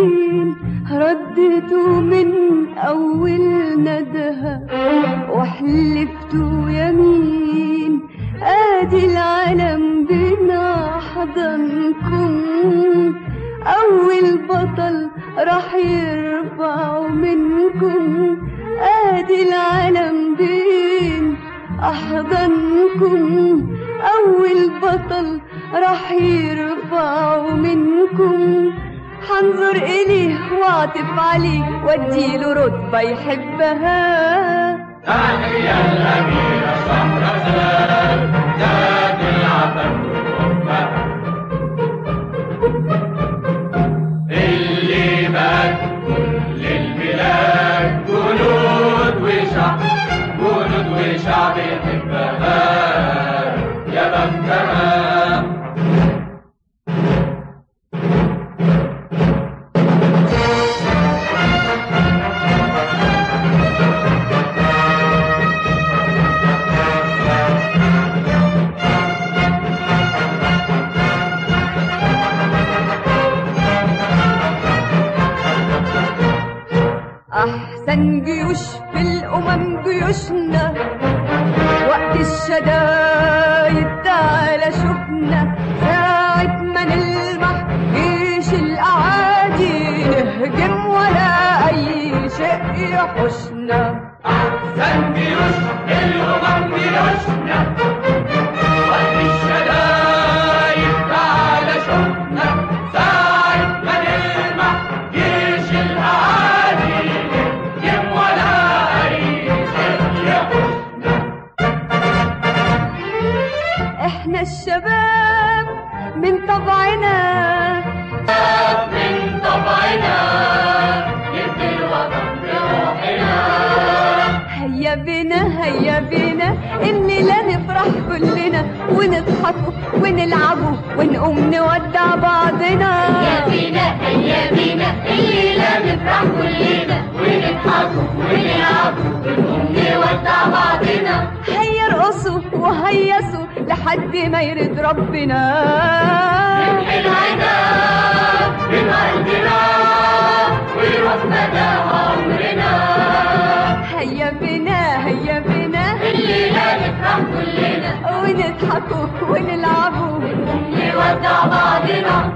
سنين ردته من أول ندها وحلفت يمين آدي العالم بنا حضنكم أول بطل راح يرفع منكم آدي العالم بين أحضنكم أول بطل راح يرفع منكم حنظر إليه واعطف عليه واديله رتبة يحبها تحية الأميرة سمرة زاد ذات العفن والحب اللي مات كل البلاد جنود وشعب جنود وشعب يحبها يا بختها أحسن جيوش في الأمم جيوشنا وقت الشدايد تعالى شوفنا ساعة ما نلمح جيش الأعادي نهجم ولا أي شيء يحوشنا أحسن جيوش الأمم جيوشنا وقت الشدايد تعالى شوفنا ساعة ما نلمح جيش الأعادي نهجم ولا أي شيء يحوشنا إحنا الشباب من طبعنا من طبعنا نبني الوطن بروحنا هيا بنا هيا بنا الليلة نفرح كلنا ونضحك ونلعب ونقوم نودع بعضنا يا بينا يا بينا الليلة نفرح كلنا ونضحك ونلعب ونقوم نودع بعضنا هيا ارقصوا وهيصوا لحد ما يرد ربنا العنا من أرضنا ويروح مدى عمرنا هيا بنا هيا بنا الليلة نفرح كلنا ونضحك ونلعب ونقوم نودع بعضنا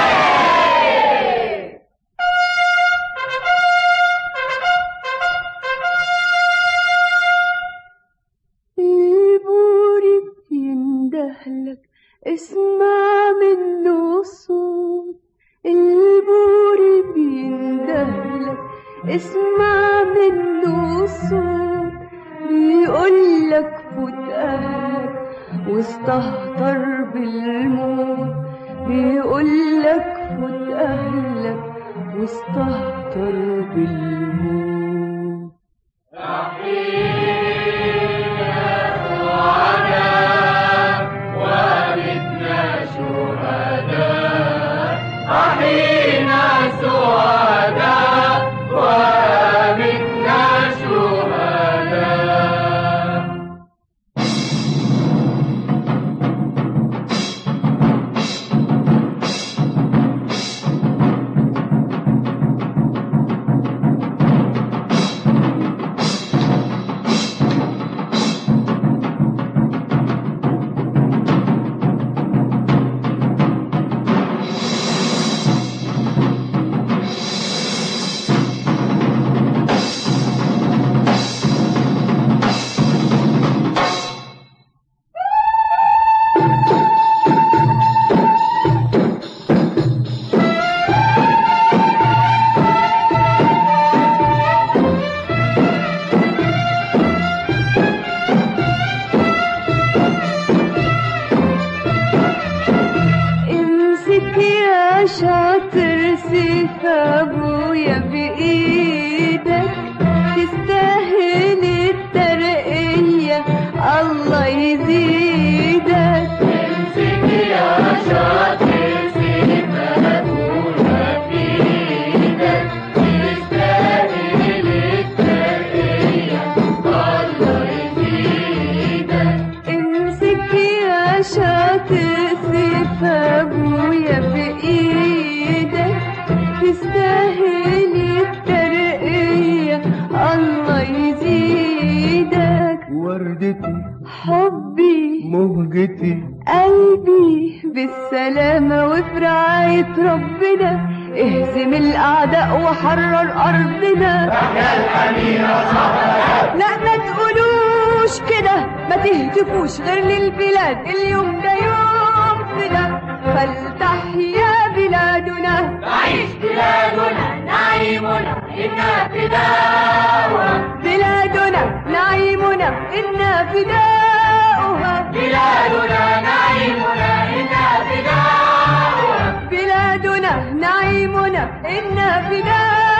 البوري بيندهلك اسمع منه صوت البوري بيندهلك اسمع منه صوت بيقولك فوت أهلك واستهتر بالموت بيقولك فوت أهلك واستهتر بالموت والدنا شهداء أحينا سعداء ومتنا شهداء امسك يا شاطر سيف ابويا بايدك تستاهل الترقية الله يزيدك امسك يا شاطر سيف أبونا في إيدك تستاهل الترقية الله يزيدك امسك يا شاطر سيف ابويا بايدك تستاهل تستاهل الترقية الله يزيدك وردتي حبي مهجتي قلبي بالسلامة وفي رعاية ربنا اهزم الأعداء وحرر أرضنا لا ما تقولوش كده ما تهتفوش غير للبلاد اليوم ده يوم فدا فلتحيا بلادنا تعيش بلادنا نعيمنا إنا فداؤها بلادنا نعيمنا إنا فداؤها بلادنا نعيمنا إنا فداؤها بلادنا نعيمنا إنا فداؤها